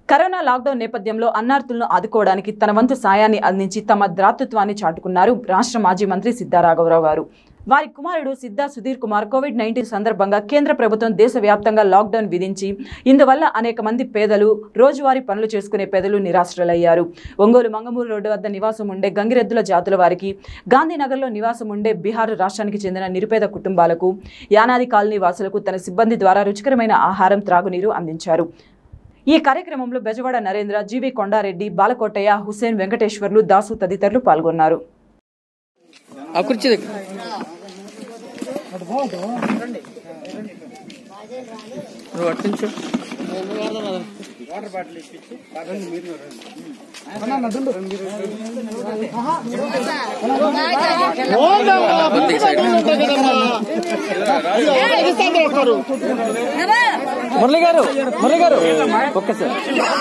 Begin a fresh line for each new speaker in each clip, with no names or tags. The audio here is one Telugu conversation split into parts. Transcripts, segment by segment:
కరోనా లాక్డౌన్ నేపథ్యంలో అన్నార్థులను ఆదుకోవడానికి తన వంతు సాయాన్ని అందించి తమ ద్రాతృత్వాన్ని చాటుకున్నారు రాష్ట్ర మాజీ మంత్రి సిద్ధా రాఘవరావు గారు వారి కుమారుడు సిద్ధా సుధీర్ కుమార్ కోవిడ్ నైన్టీన్ సందర్భంగా కేంద్ర ప్రభుత్వం దేశవ్యాప్తంగా లాక్డౌన్ విధించి ఇందువల్ల అనేక మంది పేదలు రోజువారీ పనులు చేసుకునే పేదలు నిరాశ్రులయ్యారు ఒంగోలు మంగమూరు రోడ్డు వద్ద నివాసం ఉండే గంగిరెద్దుల జాతుల వారికి గాంధీనగర్లో నివాసం ఉండే బీహార్ రాష్ట్రానికి చెందిన నిరుపేద కుటుంబాలకు యానాది కాలనీ వాసులకు తన సిబ్బంది ద్వారా రుచికరమైన ఆహారం త్రాగునీరు అందించారు ఈ కార్యక్రమంలో బెజవాడ నరేంద్ర జీవి కొండారెడ్డి బాలకోటయ్య హుసేన్ వెంకటేశ్వర్లు దాసు తదితరులు పాల్గొన్నారు
ఆ కుర్చీ దగ్గర నువ్వు అట్టించు ఉంది side Murali garu Murali garu okay sir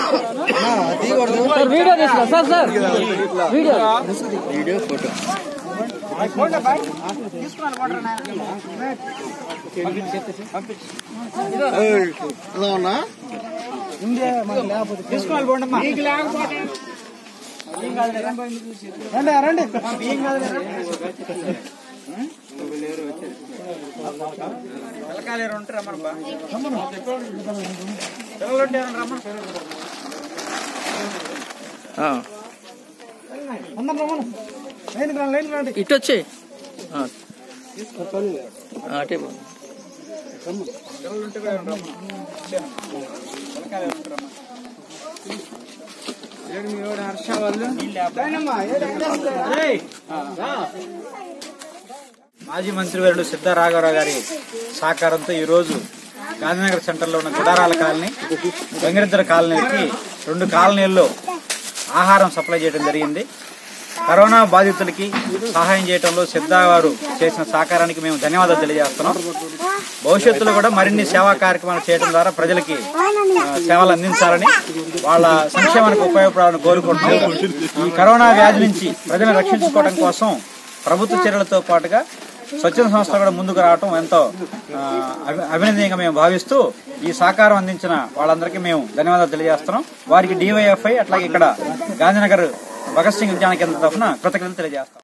sir video తీసుకో sir sir video video photo ఆ. ఇటు వచ్చి ఆ. ఆ, అటే పో.
మాజీ మంత్రివర్యుడు సిద్ధా రాఘవరావు గారి సహకారంతో ఈరోజు గాంధీనగర్ సెంటర్లో ఉన్న గుడారాల కాలనీ వెంకటేశ్వర కాలనీకి రెండు కాలనీల్లో ఆహారం సప్లై చేయడం జరిగింది కరోనా బాధితులకి సహాయం చేయడంలో సిద్ధా గారు చేసిన సహకారానికి మేము ధన్యవాదాలు తెలియజేస్తున్నాం భవిష్యత్తులో కూడా మరిన్ని సేవా కార్యక్రమాలు చేయడం ద్వారా ప్రజలకి ఆ, సేవలు అందించాలని వాళ్ళ సంక్షేమానికి ఉపయోగపడాలని కోరుకుంటున్నాం ఈ కరోనా వ్యాధి నుంచి ప్రజలను రక్షించుకోవడం కోసం ప్రభుత్వ చర్యలతో పాటుగా స్వచ్ఛంద సంస్థలు కూడా ముందుకు రావడం ఎంతో ఆ, అభి- అభినందనీయంగా మేము భావిస్తూ ఈ సహకారం అందించిన వాళ్ళందరికీ మేము ధన్యవాదాలు తెలియజేస్తున్నాం వారికి డివైఎఫ్ఐ అట్లాగే ఇక్కడ గాంధీనగర్ భగత్ సింగ్ విజ్ఞాన కేంద్రం తరఫున కృతజ్ఞతలు తెలియజేస్తాం